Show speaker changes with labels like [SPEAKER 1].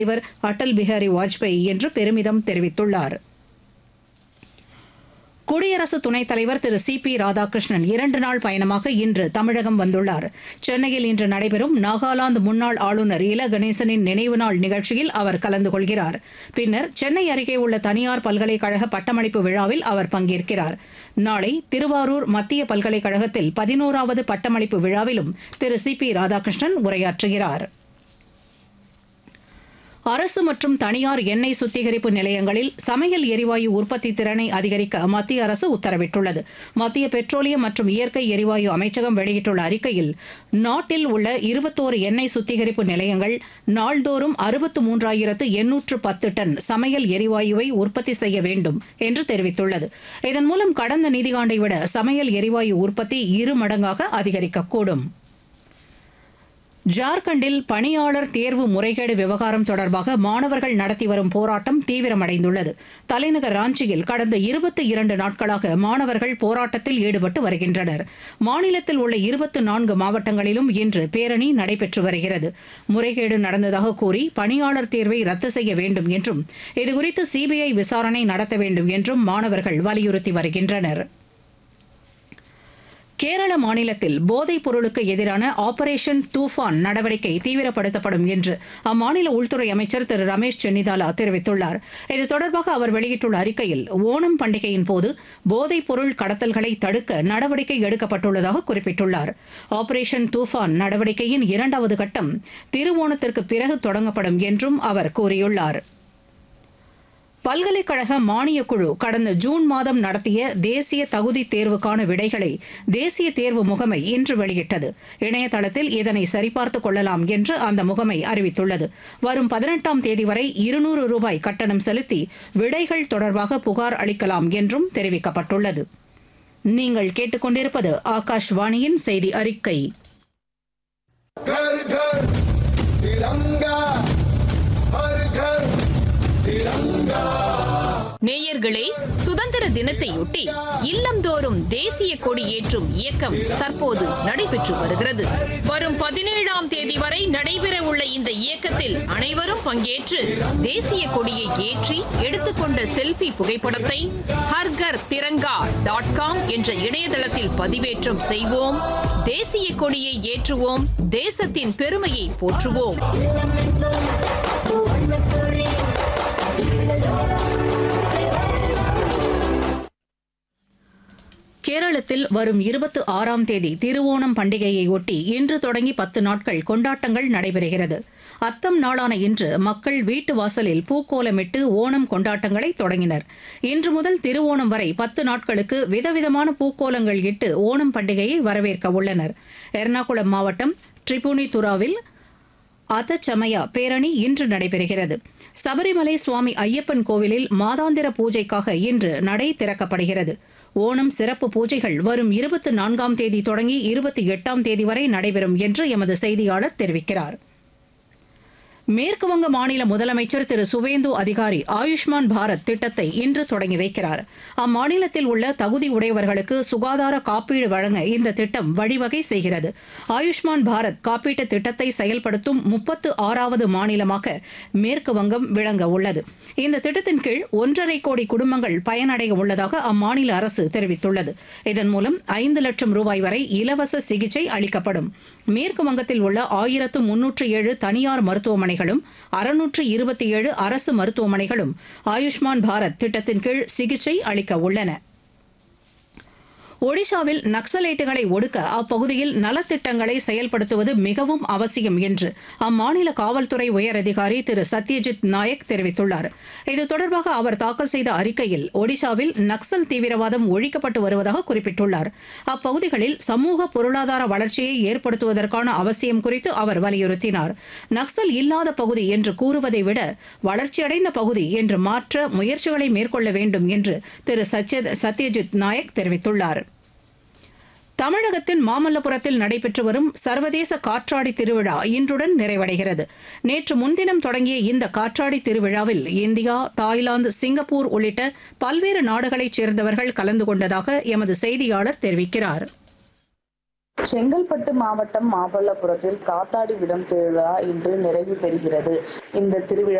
[SPEAKER 1] தலைவர் அடல் பிஹாரி வாஜ்பாய் என்று பெருமிதம் தெரிவித்துள்ளார் குடியரசு துணைத் தலைவர் திரு சி பி ராதாகிருஷ்ணன் இரண்டு நாள் பயணமாக இன்று தமிழகம் வந்துள்ளார் சென்னையில் இன்று நடைபெறும் நாகாலாந்து முன்னாள் ஆளுநர் இல கணேசனின் நினைவு நாள் நிகழ்ச்சியில் அவர் கலந்து கொள்கிறார் பின்னர் சென்னை அருகே உள்ள தனியார் பல்கலைக்கழக பட்டமளிப்பு விழாவில் அவர் பங்கேற்கிறார் நாளை திருவாரூர் மத்திய பல்கலைக்கழகத்தில் பதினோராவது பட்டமளிப்பு விழாவிலும் திரு சி பி ராதாகிருஷ்ணன் உரையாற்றுகிறார் அரசு மற்றும் தனியார் எண்ணெய் சுத்திகரிப்பு நிலையங்களில் சமையல் எரிவாயு உற்பத்தி திறனை அதிகரிக்க மத்திய அரசு உத்தரவிட்டுள்ளது மத்திய பெட்ரோலியம் மற்றும் இயற்கை எரிவாயு அமைச்சகம் வெளியிட்டுள்ள அறிக்கையில் நாட்டில் உள்ள இருபத்தோரு எண்ணெய் சுத்திகரிப்பு நிலையங்கள் நாள்தோறும் அறுபத்து மூன்றாயிரத்து எண்ணூற்று பத்து டன் சமையல் எரிவாயுவை உற்பத்தி செய்ய வேண்டும் என்று தெரிவித்துள்ளது இதன் மூலம் கடந்த நிதியாண்டை விட சமையல் எரிவாயு உற்பத்தி இரு மடங்காக அதிகரிக்கக்கூடும் ஜார்க்கண்டில் பணியாளர் தேர்வு முறைகேடு விவகாரம் தொடர்பாக மாணவர்கள் நடத்தி வரும் போராட்டம் தீவிரமடைந்துள்ளது தலைநகர் ராஞ்சியில் கடந்த இருபத்தி இரண்டு நாட்களாக மாணவர்கள் போராட்டத்தில் ஈடுபட்டு வருகின்றனர் மாநிலத்தில் உள்ள இருபத்தி நான்கு மாவட்டங்களிலும் இன்று பேரணி நடைபெற்று வருகிறது முறைகேடு நடந்ததாக கூறி பணியாளர் தேர்வை ரத்து செய்ய வேண்டும் என்றும் இதுகுறித்து சிபிஐ விசாரணை நடத்த வேண்டும் என்றும் மாணவர்கள் வலியுறுத்தி வருகின்றனர் கேரள மாநிலத்தில் போதைப் பொருளுக்கு எதிரான ஆபரேஷன் தூஃபான் நடவடிக்கை தீவிரப்படுத்தப்படும் என்று அம்மாநில உள்துறை அமைச்சர் திரு ரமேஷ் சென்னிதாலா தெரிவித்துள்ளார் இது தொடர்பாக அவர் வெளியிட்டுள்ள அறிக்கையில் ஓணம் பண்டிகையின் போது போதைப் பொருள் கடத்தல்களை தடுக்க நடவடிக்கை எடுக்கப்பட்டுள்ளதாக குறிப்பிட்டுள்ளார் ஆபரேஷன் தூஃபான் நடவடிக்கையின் இரண்டாவது கட்டம் திருவோணத்திற்கு பிறகு தொடங்கப்படும் என்றும் அவர் கூறியுள்ளார் பல்கலைக்கழக மானியக் குழு கடந்த ஜூன் மாதம் நடத்திய தேசிய தகுதி தேர்வுக்கான விடைகளை தேசிய தேர்வு முகமை இன்று வெளியிட்டது இணையதளத்தில் இதனை சரிபார்த்துக் கொள்ளலாம் என்று அந்த முகமை அறிவித்துள்ளது வரும் பதினெட்டாம் தேதி வரை இருநூறு ரூபாய் கட்டணம் செலுத்தி விடைகள் தொடர்பாக புகார் அளிக்கலாம் என்றும் தெரிவிக்கப்பட்டுள்ளது நீங்கள் கேட்டுக்கொண்டிருப்பது ஆகாஷ்வாணியின் செய்தி அறிக்கை
[SPEAKER 2] घर घर तिरंगा हर घर तिरंगा
[SPEAKER 3] நேயர்களே சுதந்திர தினத்தையொட்டி இல்லந்தோறும் தேசிய கொடி ஏற்றும் இயக்கம் தற்போது நடைபெற்று வருகிறது வரும் பதினேழாம் தேதி வரை நடைபெற உள்ள இந்த இயக்கத்தில் அனைவரும் பங்கேற்று தேசிய கொடியை ஏற்றி எடுத்துக்கொண்ட செல்ஃபி புகைப்படத்தை ஹர்கர் திரங்கா டாட் காம் என்ற இணையதளத்தில் பதிவேற்றம் செய்வோம் தேசிய கொடியை ஏற்றுவோம் தேசத்தின் பெருமையை போற்றுவோம்
[SPEAKER 1] கேரளத்தில் வரும் இருபத்தி ஆறாம் தேதி திருவோணம் பண்டிகையை ஒட்டி இன்று தொடங்கி பத்து நாட்கள் கொண்டாட்டங்கள் நடைபெறுகிறது அத்தம் நாளான இன்று மக்கள் வீட்டு வாசலில் பூக்கோலமிட்டு ஓணம் கொண்டாட்டங்களை தொடங்கினர் இன்று முதல் திருவோணம் வரை பத்து நாட்களுக்கு விதவிதமான பூக்கோலங்கள் இட்டு ஓணம் பண்டிகையை வரவேற்க உள்ளனர் எர்ணாகுளம் மாவட்டம் ட்ரிபுனிதுராவில் அதச்சமயா பேரணி இன்று நடைபெறுகிறது சபரிமலை சுவாமி ஐயப்பன் கோவிலில் மாதாந்திர பூஜைக்காக இன்று நடை திறக்கப்படுகிறது ஓணம் சிறப்பு பூஜைகள் வரும் இருபத்தி நான்காம் தேதி தொடங்கி இருபத்தி எட்டாம் தேதி வரை நடைபெறும் என்று எமது செய்தியாளர் தெரிவிக்கிறார் மேற்குவங்க மாநில முதலமைச்சர் திரு சுவேந்து அதிகாரி ஆயுஷ்மான் பாரத் திட்டத்தை இன்று தொடங்கி வைக்கிறார் அம்மாநிலத்தில் உள்ள தகுதி உடையவர்களுக்கு சுகாதார காப்பீடு வழங்க இந்த திட்டம் வழிவகை செய்கிறது ஆயுஷ்மான் பாரத் காப்பீட்டு திட்டத்தை செயல்படுத்தும் முப்பத்து ஆறாவது மாநிலமாக மேற்கு வங்கம் விளங்க உள்ளது இந்த திட்டத்தின் கீழ் ஒன்றரை கோடி குடும்பங்கள் பயனடைய உள்ளதாக அம்மாநில அரசு தெரிவித்துள்ளது இதன் மூலம் ஐந்து லட்சம் ரூபாய் வரை இலவச சிகிச்சை அளிக்கப்படும் மேற்கு வங்கத்தில் உள்ள ஆயிரத்து முன்னூற்று ஏழு தனியார் மருத்துவமனைகளும் அறுநூற்று இருபத்தி ஏழு அரசு மருத்துவமனைகளும் ஆயுஷ்மான் பாரத் திட்டத்தின் கீழ் சிகிச்சை அளிக்க உள்ளன ஒடிஷாவில் நக்சலைட்டுகளை ஒடுக்க அப்பகுதியில் நலத்திட்டங்களை செயல்படுத்துவது மிகவும் அவசியம் என்று அம்மாநில காவல்துறை உயரதிகாரி திரு சத்யஜித் நாயக் தெரிவித்துள்ளார் இது தொடர்பாக அவர் தாக்கல் செய்த அறிக்கையில் ஒடிஷாவில் நக்சல் தீவிரவாதம் ஒழிக்கப்பட்டு வருவதாக குறிப்பிட்டுள்ளார் அப்பகுதிகளில் சமூக பொருளாதார வளர்ச்சியை ஏற்படுத்துவதற்கான அவசியம் குறித்து அவர் வலியுறுத்தினார் நக்சல் இல்லாத பகுதி என்று கூறுவதை விட வளர்ச்சியடைந்த பகுதி என்று மாற்ற முயற்சிகளை மேற்கொள்ள வேண்டும் என்று திரு சத்ய- சத்யஜித் நாயக் தெரிவித்துள்ளார் தமிழகத்தின் மாமல்லபுரத்தில் நடைபெற்று வரும் சர்வதேச காற்றாடி திருவிழா இன்றுடன் நிறைவடைகிறது நேற்று முன்தினம் தொடங்கிய இந்த காற்றாடி திருவிழாவில் இந்தியா தாய்லாந்து சிங்கப்பூர் உள்ளிட்ட பல்வேறு நாடுகளைச் சேர்ந்தவர்கள் கலந்து கொண்டதாக எமது செய்தியாளர் தெரிவிக்கிறார்
[SPEAKER 4] செங்கல்பட்டு மாவட்டம் மாமல்லபுரத்தில் காத்தாடி விடும் திருவிழா இன்று நிறைவு பெறுகிறது இந்த திருவிழா